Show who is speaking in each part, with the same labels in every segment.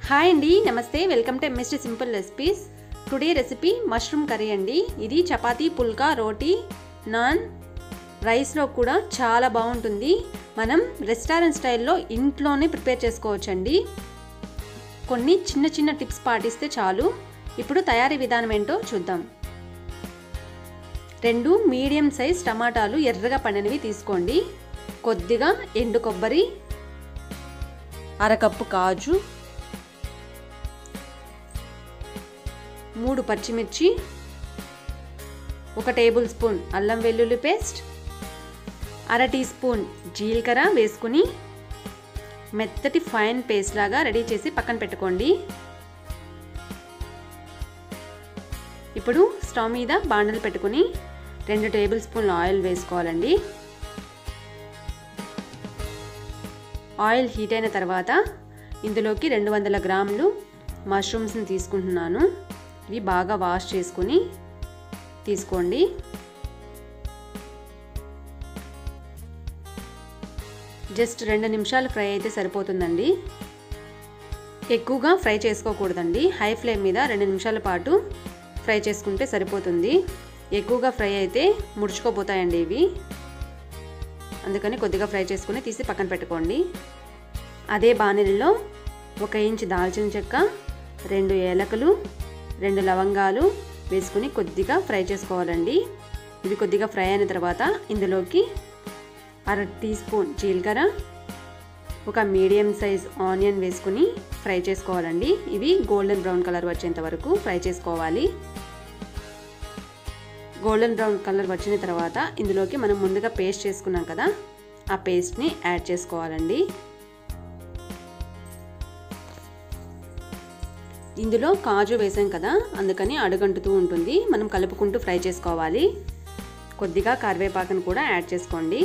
Speaker 1: hi అండి నమస్తే welcome to MST simple recipes today recipe mushroom curry అండి ఇది చపాతీ పుల్కా రోటీ నాన్ రైస్లో కూడా చాలా బాగుంటుంది మనం రెస్టారెంట్ స్టైల్లో ఇంట్లోనే ప్రిపేర్ చేసుకోవచ్చండి కొన్ని చిన్న చిన్న టిప్స్ పాటిస్తే చాలు ఇప్పుడు తయారీ విధానం ఏంటో చూద్దాం రెండు మీడియం సైజ్ టమాటాలు ఎర్రగా పండినవి తీసుకోండి కొద్దిగా ఎండు కొబ్బరి అరకప్పు కాజు మూడు పచ్చిమిర్చి ఒక టేబుల్ స్పూన్ అల్లం వెల్లుల్లి పేస్ట్ అర టీ స్పూన్ జీలకర్ర వేసుకుని మెత్తటి ఫైన్ పేస్ట్ లాగా రెడీ చేసి పక్కన పెట్టుకోండి ఇప్పుడు స్టవ్ మీద బాండలు పెట్టుకుని రెండు టేబుల్ స్పూన్ల ఆయిల్ వేసుకోవాలండి ఆయిల్ హీట్ అయిన తర్వాత ఇందులోకి రెండు వందల గ్రాములు మష్రూమ్స్ని తీసుకుంటున్నాను ఇవి బాగా వాష్ చేసుకుని తీసుకోండి జస్ట్ రెండు నిమిషాలు ఫ్రై అయితే సరిపోతుందండి ఎక్కువగా ఫ్రై చేసుకోకూడదండి హై ఫ్లేమ్ మీద రెండు నిమిషాల పాటు ఫ్రై చేసుకుంటే సరిపోతుంది ఎక్కువగా ఫ్రై అయితే ముడుచుకోపోతాయండి ఇవి అందుకని కొద్దిగా ఫ్రై చేసుకుని తీసి పక్కన పెట్టుకోండి అదే బాణలిలో ఒక ఇంచ్ దాల్చిన చెక్క రెండు ఏలకలు రెండు లవంగాలు వేసుకుని కొద్దిగా ఫ్రై చేసుకోవాలండి ఇవి కొద్దిగా ఫ్రై అయిన తర్వాత ఇందులోకి అర టీ స్పూన్ జీలకర్ర ఒక మీడియం సైజ్ ఆనియన్ వేసుకుని ఫ్రై చేసుకోవాలండి ఇవి గోల్డెన్ బ్రౌన్ కలర్ వచ్చేంత వరకు ఫ్రై చేసుకోవాలి గోల్డెన్ బ్రౌన్ కలర్ వచ్చిన తర్వాత ఇందులోకి మనం ముందుగా పేస్ట్ చేసుకున్నాం కదా ఆ పేస్ట్ని యాడ్ చేసుకోవాలండి ఇందులో కాజు వేసాం కదా అందుకని అడుగంటుతూ ఉంటుంది మనం కలుపుకుంటూ ఫ్రై చేసుకోవాలి కొద్దిగా కరివేపాకును కూడా యాడ్ చేసుకోండి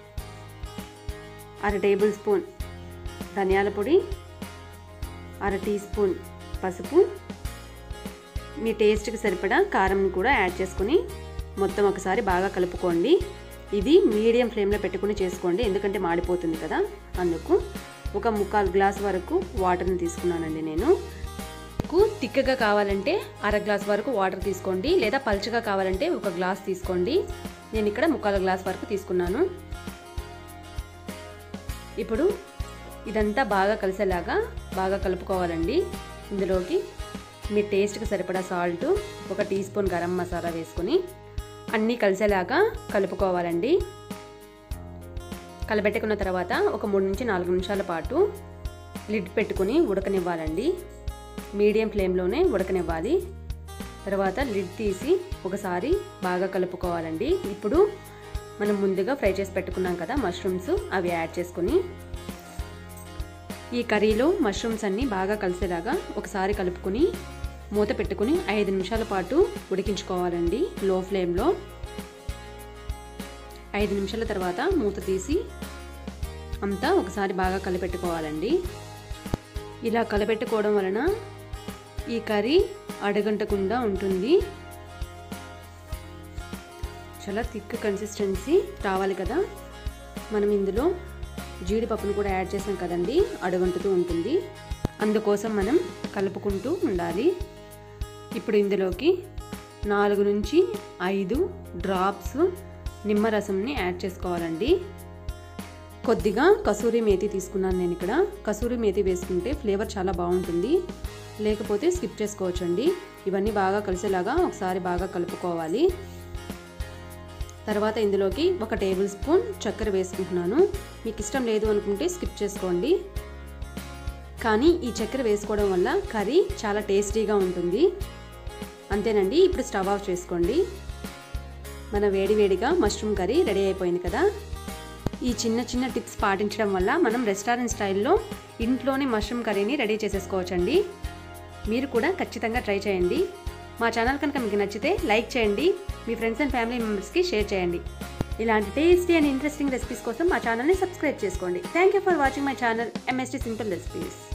Speaker 1: అర టేబుల్ స్పూన్ ధనియాల పొడి అర టీ స్పూన్ పసుపు మీ టేస్ట్కి సరిపడా కారం కూడా యాడ్ చేసుకుని మొత్తం ఒకసారి బాగా కలుపుకోండి ఇది మీడియం ఫ్లేమ్లో పెట్టుకుని చేసుకోండి ఎందుకంటే మాడిపోతుంది కదా అందుకు ఒక ముక్కాలు గ్లాస్ వరకు వాటర్ని తీసుకున్నానండి నేను తిక్కగా కావాలంటే అర గ్లాస్ వరకు వాటర్ తీసుకోండి లేదా పల్చగా కావాలంటే ఒక గ్లాస్ తీసుకోండి నేను ఇక్కడ ముక్కాల గ్లాస్ వరకు తీసుకున్నాను ఇప్పుడు ఇదంతా బాగా కలిసేలాగా బాగా కలుపుకోవాలండి ఇందులోకి మీ టేస్ట్కి సరిపడా సాల్ట్ ఒక టీ స్పూన్ గరం మసాలా వేసుకొని అన్నీ కలిసేలాగా కలుపుకోవాలండి కలబెట్టుకున్న తర్వాత ఒక మూడు నుంచి నాలుగు నిమిషాల పాటు లిడ్ పెట్టుకుని ఉడకనివ్వాలండి మీడియం ఫ్లేమ్లోనే ఉడకనివ్వాలి తర్వాత లిడ్ తీసి ఒకసారి బాగా కలుపుకోవాలండి ఇప్పుడు మనం ముందుగా ఫ్రై చేసి పెట్టుకున్నాం కదా మష్రూమ్స్ అవి యాడ్ చేసుకుని ఈ కర్రీలో మష్రూమ్స్ అన్నీ బాగా కలిసేలాగా ఒకసారి కలుపుకొని మూత పెట్టుకుని ఐదు నిమిషాల పాటు ఉడికించుకోవాలండి లో ఫ్లేమ్లో ఐదు నిమిషాల తర్వాత మూత తీసి అంతా ఒకసారి బాగా కలిపెట్టుకోవాలండి ఇలా కలపెట్టుకోవడం వలన ఈ కర్రీ అడగంటకుండా ఉంటుంది చాలా థిక్ కన్సిస్టెన్సీ రావాలి కదా మనం ఇందులో జీడిపప్పును కూడా యాడ్ చేసాం కదండి అడుగంటుతూ ఉంటుంది అందుకోసం మనం కలుపుకుంటూ ఉండాలి ఇప్పుడు ఇందులోకి నాలుగు నుంచి ఐదు డ్రాప్స్ నిమ్మరసంని యాడ్ చేసుకోవాలండి కొద్దిగా కసూరి మేతి తీసుకున్నాను నేను ఇక్కడ కసూరి మేతి వేసుకుంటే ఫ్లేవర్ చాలా బాగుంటుంది లేకపోతే స్కిప్ చేసుకోవచ్చండి ఇవన్నీ బాగా కలిసేలాగా ఒకసారి బాగా కలుపుకోవాలి తర్వాత ఇందులోకి ఒక టేబుల్ స్పూన్ చక్కెర వేసుకుంటున్నాను మీకు ఇష్టం లేదు అనుకుంటే స్కిప్ చేసుకోండి కానీ ఈ చక్కెర వేసుకోవడం వల్ల కర్రీ చాలా టేస్టీగా ఉంటుంది అంతేనండి ఇప్పుడు స్టవ్ ఆఫ్ చేసుకోండి మన వేడివేడిగా మష్రూమ్ కర్రీ రెడీ అయిపోయింది కదా ఈ చిన్న చిన్న టిప్స్ పాటించడం వల్ల మనం రెస్టారెంట్ స్టైల్లో ఇంట్లోనే మష్రూమ్ కర్రీని రెడీ చేసేసుకోవచ్చండి మీరు కూడా ఖచ్చితంగా ట్రై చేయండి మా ఛానల్ కనుక మీకు నచ్చితే లైక్ చేయండి మీ ఫ్రెండ్స్ అండ్ ఫ్యామిలీ మెంబర్స్కి షేర్ చేయండి ఇలాంటి టేస్టీ అండ్ ఇంట్రెస్టింగ్ రెసిపీస్ కోసం మా ఛానల్ని సబ్స్క్రైబ్ చేసుకోండి thank you for watching my channel MST simple recipes